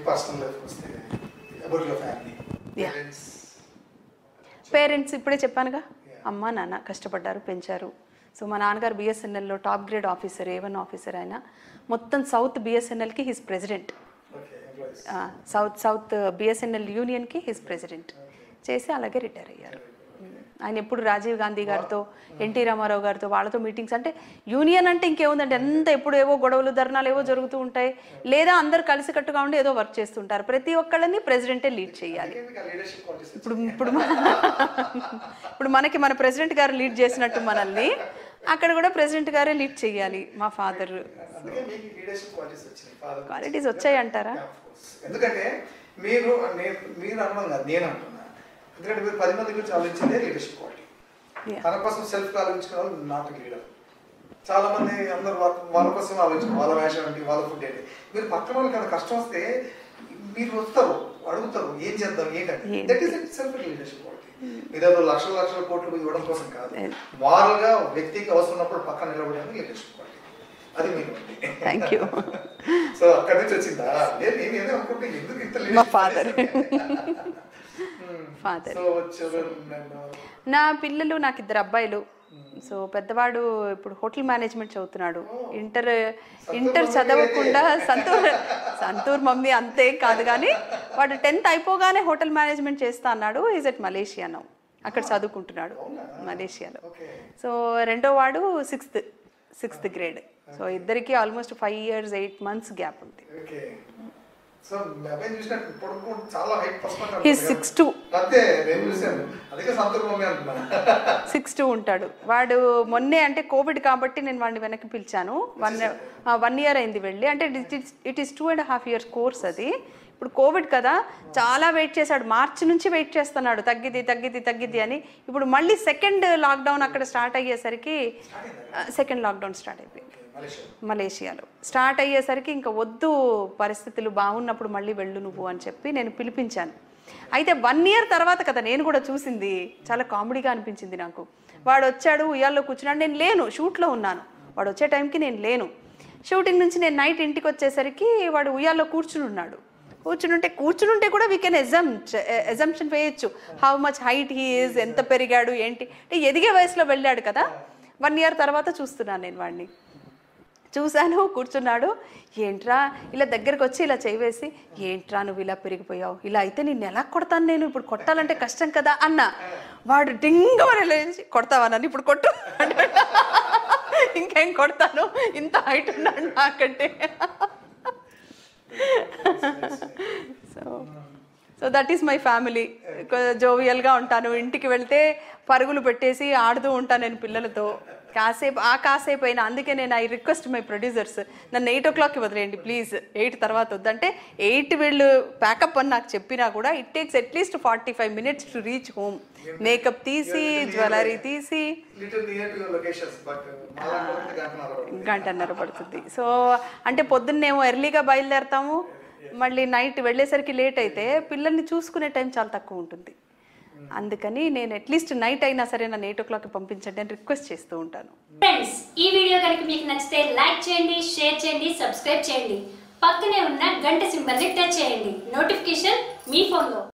Personal life వస్తే about your family Yeah. Parents parents ఇప్పుడే చెప్పానుగా అమ్మ నాన్న కష్టపడ్డారు పెంచారు సో మా నాన్నగారు బిఎస్ఎన్ఎల్లో top grade officer A one officer ఆయన మొత్తం సౌత్ బిఎస్ఎన్ఎల్కి his president okay employees south south BSNL యూనియన్కి హిస్ ప్రెసిడెంట్ చేసి అలాగే రిటైర్ అయ్యారు ఆయన ఎప్పుడు రాజీవ్ గాంధీ గారితో ఎన్టీ రామారావు గారితో వాళ్ళతో మీటింగ్స్ అంటే యూనియన్ అంటే ఇంకేముందంటే ఎంత ఎప్పుడు ఏవో గొడవలు ధర్నాలు ఏవో జరుగుతూ ఉంటాయి లేదా అందరు కలిసికట్టుగా ఉండి ఏదో వర్క్ చేస్తుంటారు ప్రతి ఒక్కళ్ళని ప్రెసిడెంటే లీడ్ చేయాలి లీడర్షిప్ క్వాలిటీస్ ఇప్పుడు ఇప్పుడు మన- ఇప్పుడు మనకి మన ప్రెసిడెంట్ గారు లీడ్ చేసినట్టు మనల్ని అక్కడ కూడా ప్రెసిడెంట్ గారే లీడ్ చేయాలి మా ఫాదర్ అందుకే మీకు లీడర్షిప్ క్వాలిటీస్ వచ్చినాయి ఫాదర్ క్వాలిటీస్ వచ్చాయి అంటారా ఎందుకంటే మీరు నేను మీరు అనడం కాదు నేను అంటున్నా ఎందుకంటే మీరు పది మంది గురించి ఆలోచించేదే లీడర్షిప్ క్వాలిటీ Yeah. తన కోసం సెల్ఫ్ ఆలోచించుకున్న వాళ్ళు నాట్ లీడర్ చాలా మంది అందరు వాళ్ళ వాళ్ళ కోసం ఆలోచించారు వాళ్ళ వేషం ఏంటి వాళ్ళ ఫుడ్ ఏంటి మీరు పక్కన వాళ్ళకి అంత కష్టం వస్తే మీరు వస్తారు అడుగుతారు ఏం చేద్దాం ఏంటంటే ఏంటి? That is self leadership quality మీరేదో లక్షల లక్షల కోట్లు ఇవ్వడం కోసం కాదు Yeah. మారల్ గా వ్యక్తికి అవసరం ఉన్నప్పుడు పక్కన నిలబడేది లీడర్షిప్ క్వాలిటీ అది మీకు థ్యాంక్ యూ సో అక్కడి నుంచి వచ్చిందా నేను నేను ఏదో అనుకుంటే ఎందుకు ఇంత మా father. Father. సో చిల్డ్రన్ నా పిల్లలు నాకు ఇద్దరు అబ్బాయిలు సో పెద్దవాడు ఇప్పుడు హోటల్ మేనేజ్మెంట్ చదువుతున్నాడు ఇంటర్ ఇంటర్ చదవకుండా సంతూర్ సంతూర్ మమ్మీ అంతే కాదు కానీ వాడు టెన్త్ అయిపోగానే హోటల్ మేనేజ్మెంట్ చేస్తా అన్నాడు ఈజ్ ఎట్ మలేషియా నౌ అక్కడ చదువుకుంటున్నాడు మలేషియాలో ఓకే సో రెండో వాడు సిక్స్త్ సిక్స్త్ గ్రేడ్ సో ఇద్దరికి almost five years eight months gap ఉంది ఓకే సో మీ అబ్బాయి చూసినట్టు పొడుగు చాలా height person he six two అంతే నేను చూశాను అందుకే సంతూర్ మమ్మీ అంటున్నాను సిక్స్ టూ ఉంటాడు వాడు మొన్నే అంటే కోవిడ్ కాబట్టి నేను వాడిని వెనక్కి పిలిచాను వన్ వన్ ఇయర్ అయింది వెళ్ళి అంటే it is two and half years course అది ఇప్పుడు కోవిడ్ కదా చాలా వెయిట్ చేశాడు మార్చి నుంచి వెయిట్ చేస్తున్నాడు తగ్గిది తగ్గిది తగ్గిది అని ఇప్పుడు మళ్ళీ సెకండ్ లాక్డౌన్ అక్కడ స్టార్ట్ అయ్యేసరికి సెకండ్ లాక్డౌన్ స్టార్ట్ అయిపోయింది మలేషియా మలేషియాలో స్టార్ట్ అయ్యేసరికి ఇంకా వద్దు పరిస్థితులు బాగున్నప్పుడు మళ్ళీ వెళ్ళు నువ్వు అని చెప్పి నేను పిలిపించాను అయితే వన్ ఇయర్ తర్వాత కదా నేను కూడా చూసింది చాలా కామెడీగా అనిపించింది నాకు వాడు వచ్చాడు ఉయ్యాల్లో కూర్చున్నాడు నేను లేను షూట్లో ఉన్నాను వాడు వచ్చే టైంకి నేను లేను షూటింగ్ నుంచి నేను నైట్ ఇంటికి వచ్చేసరికి వాడు ఉయ్యాల్లో కూర్చుని ఉన్నాడు కూర్చునుంటే కూర్చునుంటే కూడా వీ కెన్ ఎజమ్ ఎజంప్షన్ వేయచ్చు how much height he is ఎంత పెరిగాడు ఏంటి అంటే ఎదిగే వయసులో వెళ్ళాడు కదా వన్ ఇయర్ తర్వాత చూస్తున్నాను నేను వాడిని చూశాను కూర్చున్నాడు ఏంట్రా ఇలా దగ్గరికి వచ్చి ఇలా చేయవేసి ఏంట్రా నువ్వు ఇలా పెరిగిపోయావు ఇలా అయితే నిన్ను ఎలా కొడతాను నేను ఇప్పుడు కొట్టాలంటే కష్టం కదా అన్న వాడు డింగమని లేచి కొడతావా నన్ను ఇప్పుడు కొట్టు అంటాడు. ఇంకేం కొడతాను ఇంత హైట్ ఉన్నాడు నాకంటే so so that is my family జోవియల్గా ఉంటాను ఇంటికి వెళ్తే పరుగులు పెట్టేసి ఆడుతూ ఉంటాను నేను పిల్లలతో కాసేపు ఆ కాసేపు అయినా అందుకే నేను ఐ రిక్వెస్ట్ మై ప్రొడ్యూసర్స్ నన్ను ఎయిట్ ఓ క్లాక్కి వదిలేయండి ప్లీజ్ ఎయిట్ తర్వాత వద్దంటే ఎయిట్ వీళ్ళు ప్యాకప్ అని నాకు చెప్పినా కూడా it takes at least forty five minutes to reach home makeup తీసి జ్యువెలరీ తీసి little near to your locations but మాలాంటి గంటన్నర గంటన్నర పడుతుంది సో అంటే పొద్దున్నేమో ఎర్లీగా బయలుదేరతాము మళ్ళీ నైట్ వెళ్ళేసరికి లేట్ అయితే పిల్లల్ని చూసుకునే టైం చాలా తక్కువ ఉంటుంది అందుకని నేను అట్లీస్ట్ నైట్ అయినా సరే నన్ను ఎయిట్ ఓ క్లాక్కి పంపించండి అని రిక్వెస్ట్ చేస్తూ ఉంటాను ఫ్రెండ్స్ ఈ వీడియో కనుక మీకు నచ్చితే లైక్ చేయండి షేర్ చేయండి సబ్స్క్రైబ్ చేయండి పక్కనే ఉన్న గంట సింబల్ని టచ్ చేయండి నోటిఫికేషన్ మీ ఫోన్లో